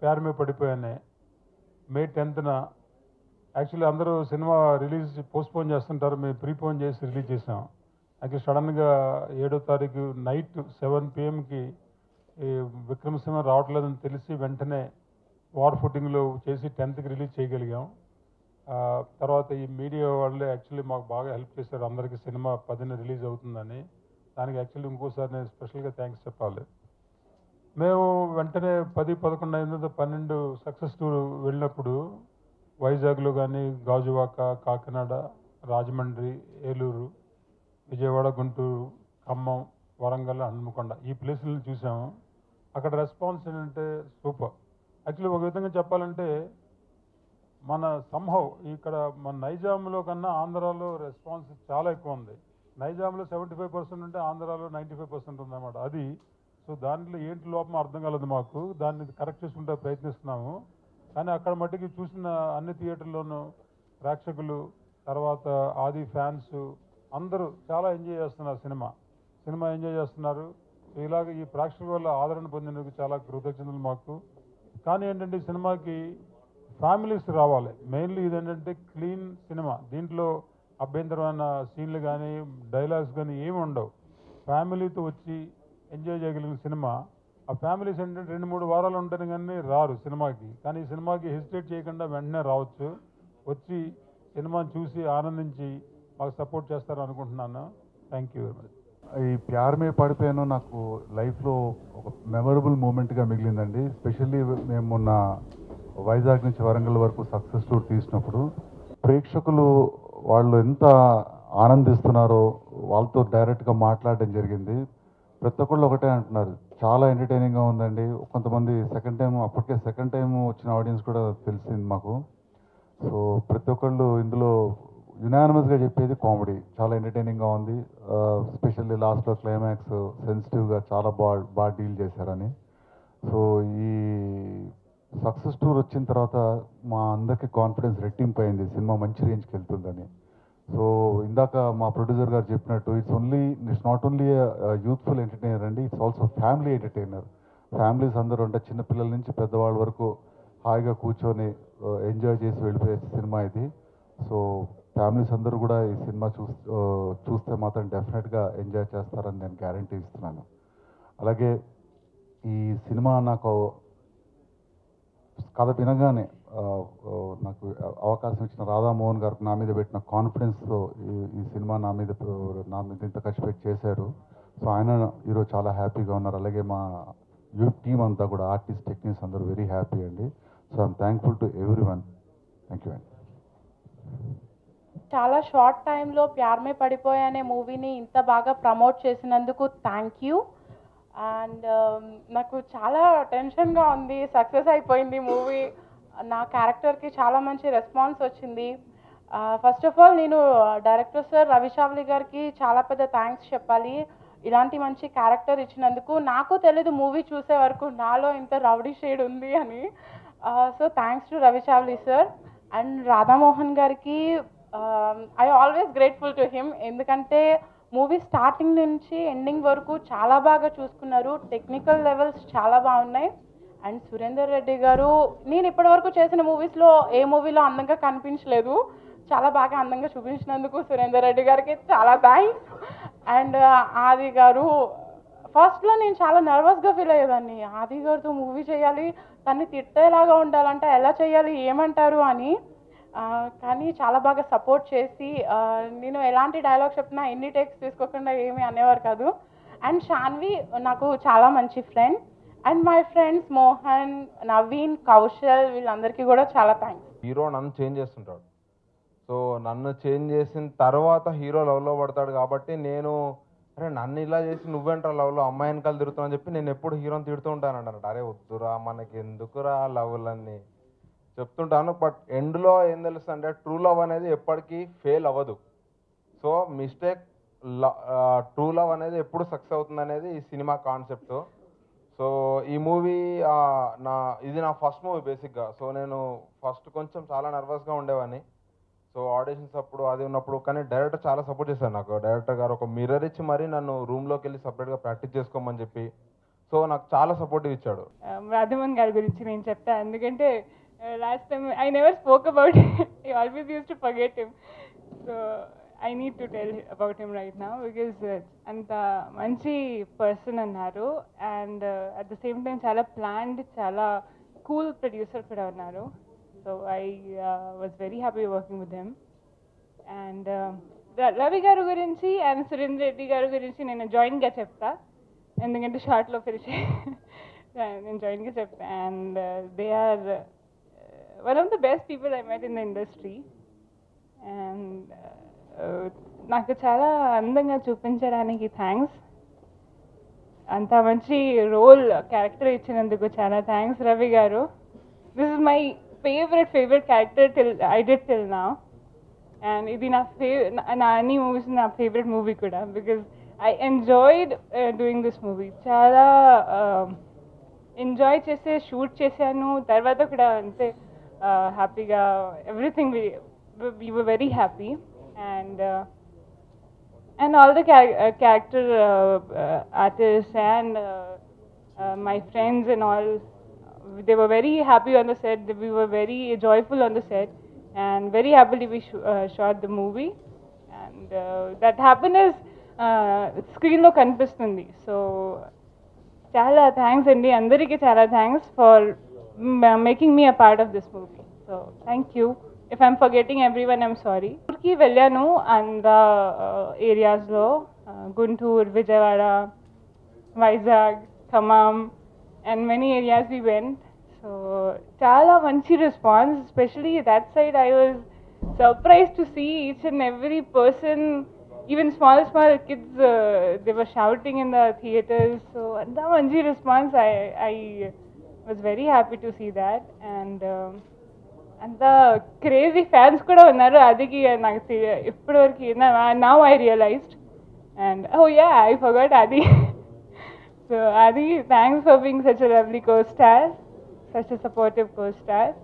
ప్యార్ మీద పడిపోయానే మే టెన్త్న యాక్చువల్లీ అందరూ సినిమా రిలీజ్ పోస్ట్పోన్ చేస్తుంటారు మేము ప్రీపోన్ చేసి రిలీజ్ చేసాం యాక్చువల్లీ సడన్గా ఏడో తారీఖు నైట్ సెవెన్ పిఎంకి విక్రమసింహ రావట్లేదని తెలిసి వెంటనే వార్ ఫుటింగ్లో చేసి టెన్త్కి రిలీజ్ చేయగలిగాం ఆ, తర్వాత ఈ మీడియా వాళ్ళే యాక్చువల్లీ మాకు బాగా హెల్ప్ చేశారు అందరికీ సినిమా పదిన రిలీజ్ అవుతుందని దానికి యాక్చువల్లీ ఇంకోసారి నేను స్పెషల్గా థ్యాంక్స్ చెప్పాలి మేము వెంటనే పది పదకొండు అయిన తర్వాత పన్నెండు సక్సెస్ టూర్ వెళ్ళినప్పుడు వైజాగ్లో కానీ గాజువాక కాకినాడ రాజమండ్రి ఏలూరు విజయవాడ గుంటూరు ఖమ్మం వరంగల్ హన్మకొండ ఈ ప్లేసులను చూసాము అక్కడ రెస్పాన్స్ ఏంటంటే సూపర్ యాక్చువల్లీ ఒక విధంగా చెప్పాలంటే మన సంహవ్ ఇక్కడ మన నైజాంలో కన్నా ఆంధ్రాలో రెస్పాన్స్ చాలా ఎక్కువ ఉంది నైజాంలో సెవెంటీ ఫైవ్ పర్సెంట్ ఉంటే ఆంధ్రాలో నైంటీ ఫైవ్ పర్సెంట్ ఉందన్నమాట అది సో దాంట్లో ఏంటి లోపం అర్థం కాలేదు మాకు దాన్ని కరెక్ట్ చేసుకుంటే ప్రయత్నిస్తున్నాము కానీ అక్కడ మట్టుకి చూసిన అన్ని థియేటర్లోనూ ప్రేక్షకులు తర్వాత ఆది ఫ్యాన్స్ అందరూ చాలా ఎంజాయ్ చేస్తున్నారు సినిమా సినిమా ఎంజాయ్ చేస్తున్నారు ఇలాగ ఈ ప్రేక్షకుల వల్ల ఆదరణ పొందినందుకు చాలా కృతజ్ఞతలు మాకు కానీ ఏంటంటే ఈ సినిమాకి ఫ్యామిలీస్ రావాలి మెయిన్లీ ఇదేంటంటే క్లీన్ సినిమా దీంట్లో అభ్యంతరమైన సీన్లు కానీ డైలాగ్స్ కానీ ఏమి ఉండవు ఫ్యామిలీతో వచ్చి ఎంజాయ్ చేయగలిగిన సినిమా ఆ ఫ్యామిలీస్ ఏంటంటే రెండు మూడు వారాలు ఉంటారు కానీ రారు సినిమాకి కానీ ఈ సినిమాకి హెసిటేట్ చేయకుండా వెంటనే రావచ్చు వచ్చి సినిమాని చూసి ఆనందించి మాకు సపోర్ట్ చేస్తారు అనుకుంటున్నాను థ్యాంక్ యూ వెరీ మచ్ ఈ ప్యార్ మే పడిపోయాను నాకు లైఫ్లో ఒక మెమరబుల్ మూమెంట్గా మిగిలిందండి స్పెషల్లీ మేము మొన్న వైజాగ్ నుంచి వరంగల్ వరకు సక్సెస్ టూర్ తీసినప్పుడు ప్రేక్షకులు వాళ్ళు ఎంత ఆనందిస్తున్నారో వాళ్ళతో డైరెక్ట్గా మాట్లాడడం జరిగింది ప్రతి ఒక్కళ్ళు ఒకటే అంటున్నారు చాలా ఎంటర్టైనింగ్గా ఉందండి కొంతమంది సెకండ్ టైం అప్పటికే సెకండ్ టైం వచ్చిన ఆడియన్స్ కూడా తెలిసింది మాకు సో ప్రతి ఒక్కళ్ళు ఇందులో యునానిమస్గా చెప్పేది కామెడీ చాలా ఎంటర్టైనింగ్గా ఉంది స్పెషల్లీ లాస్ట్లో క్లైమాక్స్ సెన్సిటివ్గా చాలా బాగా బాగా డీల్ చేశారని సో ఈ సక్సెస్ టూర్ వచ్చిన తర్వాత మా అందరికీ కాన్ఫిడెన్స్ రెట్టింపు అయింది సినిమా మంచి రేంజ్కి వెళ్తుందని సో ఇందాక మా ప్రొడ్యూసర్ గారు చెప్పినట్టు it's only it's not only youthful entertainer అండి it's also family entertainer families అందరూ అంటే చిన్నపిల్లల నుంచి పెద్దవాళ్ళ వరకు హాయిగా కూర్చొని ఎంజాయ్ చేసి వెళ్ళిపోయే సినిమా ఇది సో ఫ్యామిలీస్ అందరూ కూడా ఈ సినిమా చూ చూస్తే మాత్రం డెఫినెట్గా ఎంజాయ్ చేస్తారని నేను గ్యారంటీ ఇస్తున్నాను అలాగే ఈ సినిమా నాకు కథ వినగానే ఆ, ఆ, నాకు అవకాశం ఇచ్చిన రాధామోహన్ గారికి నా మీద పెట్టిన కాన్ఫిడెన్స్తో ఈ ఈ సినిమా నా మీద నా మీద ఇంత ఖర్చు పెట్టి చేశారు సో ఆయన ఈరోజు చాలా హ్యాపీగా ఉన్నారు అలాగే మా యూత్ టీమ్ అంతా కూడా ఆర్టిస్ట్ టెక్నీషియన్స్ అందరూ వెరీ హ్యాపీ అండి so I'm thankful to every one thank you అండి చాలా షార్ట్ టైంలో ప్యార్ మే పడిపోయా అనే మూవీని ఇంత బాగా ప్రమోట్ చేసినందుకు థ్యాంక్ యూ అండ్ నాకు చాలా టెన్షన్గా ఉంది సక్సెస్ అయిపోయింది మూవీ నా క్యారెక్టర్కి చాలా మంచి రెస్పాన్స్ వచ్చింది ఫస్ట్ ఆఫ్ ఆల్ నేను డైరెక్టర్ సార్ రవిశావ్లి గారికి చాలా పెద్ద థ్యాంక్స్ చెప్పాలి ఇలాంటి మంచి క్యారెక్టర్ ఇచ్చినందుకు నాకు తెలీదు మూవీ చూసే వరకు నాలో ఇంత రౌడీ షేడ్ ఉంది అని సో థ్యాంక్స్ టు రవిశావ్లి సార్ అండ్ రాధామోహన్ గారికి I always grateful to him ఎందుకంటే మూవీ స్టార్టింగ్ నుంచి ఎండింగ్ వరకు చాలా బాగా చూసుకున్నారు టెక్నికల్ లెవెల్స్ చాలా బాగున్నాయి అండ్ సురేందర్ రెడ్డి గారు నేను ఇప్పటివరకు చేసిన మూవీస్లో ఏ మూవీలో అందంగా కనిపించలేదు చాలా బాగా అందంగా చూపించినందుకు సురేందర్ రెడ్డి గారికి చాలా థ్యాంక్స్ అండ్ ఆది గారు ఫస్ట్లో నేను చాలా నర్వస్గా ఫీల్ అయ్యేదాన్ని ఆది గారితో మూవీ చేయాలి తన్ని తిట్టేలాగా ఉండాలంటే ఎలా చేయాలి ఏమంటారు అని ఆ, కానీ చాలా బాగా సపోర్ట్ చేసి ఆ, నేను ఎలాంటి డైలాగ్ చెప్పినా ఎన్ని టేక్స్ తీసుకోకుండా ఏమీ అనేవారు కాదు అండ్ షాన్వి నాకు చాలా మంచి friend and my friends Mohan Naveen Kaushal వీళ్ళందరికీ కూడా చాలా థ్యాంక్స్ హీరో నన్ను చేంజ్ చేస్తుంటాడు సో నన్ను చేంజ్ చేసిన తర్వాత హీరో లవ్లో పడతాడు కాబట్టి నేను అరే నన్ను ఇలా చేసి నువ్వేంట్రా లవ్లో అమ్మాయి వెనకాల తిరుగుతావు అని చెప్పి నేను ఎప్పుడు హీరోని తిడుతూ ఉంటాను అన్నట్టు అరే వద్దురా మనకి ఎందుకురా లవ్లన్నీ చెప్తుంటాను బట్ ఎండ్లో ఏం తెలుస్తుంది అంటే ట్రూ లవ్ అనేది ఎప్పటికీ ఫెయిల్ అవ్వదు సో మిస్టేక్ ట్రూ లవ్ అనేది ఎప్పుడు సక్సెస్ అవుతుంది అనేది ఈ సినిమా కాన్సెప్ట్ సో ఈ మూవీ నా ఇది నా ఫస్ట్ మూవీ బేసిక్గా సో నేను ఫస్ట్ కొంచెం చాలా నర్వస్గా ఉండేవాడిని సో ఆడిషన్స్ అప్పుడు అది ఉన్నప్పుడు కానీ డైరెక్టర్ చాలా సపోర్ట్ చేశారు నాకు డైరెక్టర్ గారు ఒక మిర్రర్ ఇచ్చి మరీ నన్ను రూమ్లోకి వెళ్ళి సపరేట్గా ప్రాక్టీస్ చేసుకోమని చెప్పి సో సో నాకు చాలా సపోర్టివ్ ఇచ్చాడు రాధమోహన్ గారి గురించి నేను చెప్తా ఎందుకంటే last time I never spoke about I always use to forget him so I need to tell about him right నా బికాజ్ అంత మంచి పర్సన్ అన్నారు and at the same time చాలా ప్లాన్డ్ చాలా కూల్ ప్రొడ్యూసర్ కూడా ఉన్నారు so I was very happy working with him and Ravi గారి గురించి అండ్ సురేంద్ర రెడ్డి గారి గురించి నేను జాయిన్గా చెప్తా ఎందుకంటే షార్ట్లో ఫినిష్ నేను జాయిన్గా చెప్తా and they are one of the best people I met in the industry and నాకు చాలా అందంగా చూపించడానికి థ్యాంక్స్ అంత మంచి రోల్ క్యారెక్టర్ ఇచ్చినందుకు చాలా థ్యాంక్స్ రవి గారు this is my favourite favourite character till I did till నా అండ్ ఇది నా ఫేవ నా అన్ని మూవీస్ నా ఫేవరెట్ మూవీ కూడా because I enjoyed doing this movie చాలా ఎంజాయ్ చేసే షూట్ చేశాను తర్వాత కూడా అంతే హ్యాపీగా everything we were very happy and and all the char- uh, character uh, uh, artists and uh, uh, my friends and all they were very happy on the set we were very joyful on the set and very happily we sh- uh, shot the movie and uh, that happiness uh, screen లో కనిపిస్తుంది so చాలా thanks అండి అందరికీ చాలా thanks for making me a part of this movie so thank you if I'm forgetting every one I'm sorry ఊరికి వెళ్ళాను అంద ఏరియాస్లో Guntur Vijayawada Vizag Khammam and many areas we went so చాలా మంచి response especially that side I was surprise to see each and every person even small small kids they were shouting in the theatres so అంత మంచి response I I was very happy to see that and అంత crazy fans కూడా ఉన్నారు అది నాకు తె- ఇప్పటివరకు now I realised and oh ya I forgot అది సో అది thanks for being such a lovely co star such a supportive co star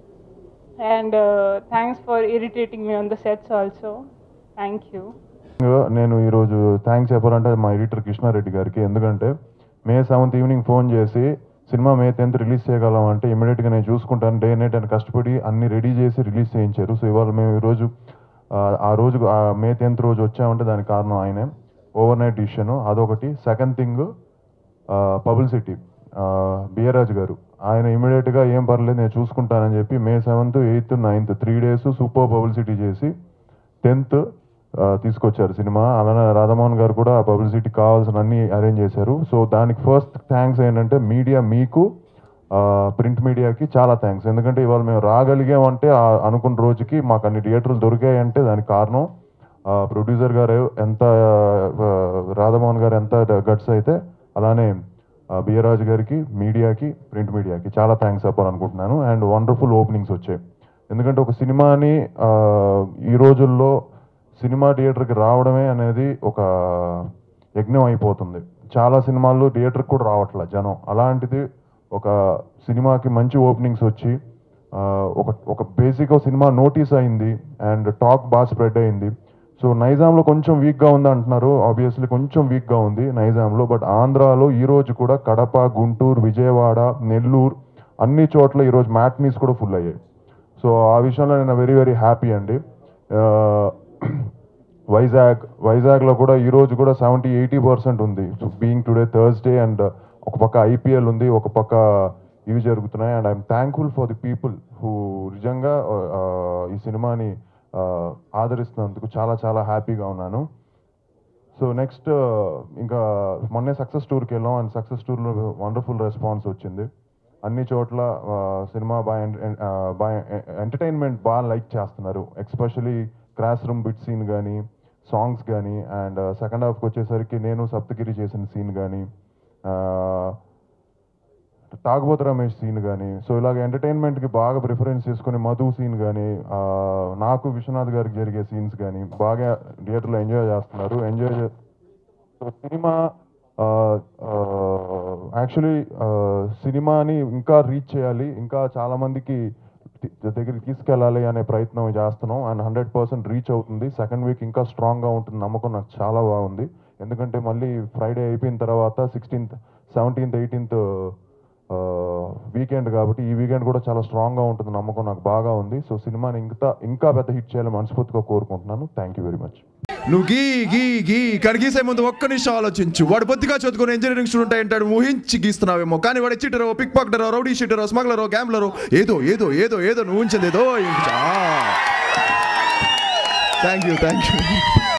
and thanks for irritating me on the sets also thank you నేను ఈరోజు thanks చెప్పాలంటే మా editor Krishna Reddy గారికి ఎందుకంటే May seventh evening phone చేసి సినిమా May tenth release చేయగలం అంటే ఇమీడియట్గా నేను చూసుకుంటాను డే నైట్ అని కష్టపడి అన్ని రెడీ చేసి రిలీజ్ చేయించారు సో ఇవాళ మేము ఈరోజు ఆ, ఆ రోజు ఆ మే టెన్త్ రోజు వచ్చామంటే దానికి కారణం ఆయనే ఓవర్ నైట్ డిసిషన్ అదొకటి సెకండ్ థింగ్ పబ్లిసిటీ బియరాజ్ గారు ఆయన ఇమీడియట్గా ఏం పర్లేదు నేను చూసుకుంటానని చెప్పి May seventh eighth ninth three days super publicity చేసి టెన్త్ తీసుకొచ్చారు సినిమా అలానే రాధామోహన్ గారు కూడా పబ్లిసిటీ కావాల్సిన అన్ని అరేంజ్ చేశారు సో దానికి ఫస్ట్ థ్యాంక్స్ ఏంటంటే మీడియా మీకు ప్రింట్ మీడియాకి చాలా థ్యాంక్స్ ఎందుకంటే ఇవాళ మేము రాగలిగామంటే ఆ అనుకున్న రోజుకి మాకు అన్ని థియేటర్లు దొరికాయంటే దానికి కారణం ప్రొడ్యూసర్ గారు ఎంత ఆ, రాధామోహన్ గారు ఎంత గట్స్ అయితే అలానే బియరాజు గారికి మీడియాకి ప్రింట్ మీడియాకి చాలా థ్యాంక్స్ చెప్పాలనుకుంటున్నాను అండ్ వండర్ఫుల్ ఓపెనింగ్స్ వచ్చాయి ఎందుకంటే ఒక సినిమాని ఆ, ఈ రోజుల్లో సినిమా థియేటర్కి రావడమే అనేది ఒక యజ్ఞం అయిపోతుంది చాలా సినిమాల్లో థియేటర్కి కూడా రావట్లే జనం అలాంటిది ఒక సినిమాకి మంచి ఓపెనింగ్స్ వచ్చి ఆ, ఒక ఒక బేసిక్ సినిమా నోటీస్ అయింది అండ్ టాక్ బాగా స్ప్రెడ్ అయింది సో నైజాంలో కొంచెం వీక్గా ఉంది అంటున్నారు ఆబ్వియస్లీ కొంచెం వీక్గా ఉంది నైజాంలో బట్ ఆంధ్రాలో ఈ రోజు కూడా కడప గుంటూరు విజయవాడ నెల్లూరు అన్ని చోట్ల ఈరోజు మ్యాట్నీస్ కూడా ఫుల్ అయ్యాయి సో ఆ విషయంలో నేను వెరీ వెరీ హ్యాపీ అండి ఆ, వైజాగ్ వైజాగ్లో కూడా ఈ రోజు కూడా సెవెంటీ ఎయిటీ పర్సెంట్ ఉంది బీయింగ్ టుడే థర్స్డే అండ్ ఒక పక్క ఐపీఎల్ ఉంది ఒక పక్క ఇవి జరుగుతున్నాయి and I'm thankful for the people who నిజంగా ఆ, ఈ సినిమాని ఆ, ఆదరిస్తున్నందుకు చాలా చాలా హ్యాపీగా ఉన్నాను సో నెక్స్ట్ ఇంకా మొన్నే సక్సెస్ టూర్కి వెళ్ళాం అండ్ సక్సెస్ టూర్లో వండర్ఫుల్ రెస్పాన్స్ వచ్చింది అన్ని చోట్ల ఆ, సినిమా బాగా ఎన్- ఆ, బాగా ఎంటర్టైన్మెంట్ బాగా లైక్ చేస్తున్నారు especially cross room bit scene కానీ సాంగ్స్ కానీ అండ్ సెకండ్ హాఫ్కి వచ్చేసరికి నేను సప్తగిరి చేసిన సీన్ కానీ తాగుబోతు రమేష్ సీన్ కానీ సో ఇలాగ ఎంటర్టైన్మెంట్కి బాగా ప్రిఫరెన్స్ చేసుకుని మధు సీన్ కానీ నాకు విశ్వనాథ్ గారికి జరిగే సీన్స్ కానీ బాగా థియేటర్లో ఎంజాయ్ చేస్తున్నారు ఎంజాయ్ సో సినిమా యాక్చువల్లీ సినిమాని ఇంకా రీచ్ చేయాలి ఇంకా చాలా మందికి తి- దగ్గరికి తీసుకెళ్ళాలి అనే ప్రయత్నం చేస్తున్నాం అండ్ హండ్రెడ్ పర్సెంట్ రీచ్ అవుతుంది సెకండ్ వీక్ ఇంకా స్ట్రాంగ్గా ఉంటుంది నమ్మకం నాకు చాలా బాగుంది ఎందుకంటే మళ్ళీ ఫ్రైడే అయిపోయిన తర్వాత సిక్స్టీన్త్ సెవెంటీన్త్ ఎయిటీన్త్ వీకెండ్ కాబట్టి ఈ వీకెండ్ కూడా చాలా స్ట్రాంగ్గా ఉంటుంది నమ్మకం నాకు బాగా ఉంది సో సినిమాని ఇంకా ఇంకా పెద్ద హిట్ చేయాలని మనస్ఫూర్తిగా కోరుకుంటున్నాను థ్యాంక్ యూ వెరీ మచ్ నువ్వు గీ గీ గీ ఇక్కడ గీసే ముందు ఒక్క నిమిషం ఆలోచించు వాడు బొత్తిగా చదువుకుని ఇంజనీరింగ్ స్టూడెంట్ అయి ఉంటాడు ఊహించి గీస్తున్నావేమో కానీ వాడు చీటరో పిక్ పాక్టరో రౌడీ షీటరో స్మగ్లరో గ్యాంబ్లరో ఏదో ఏదో ఏదో ఏదో నువ్వు ఉంచింది ఏదో ఇంకా థ్యాంక్ యూ థ్యాంక్ యూ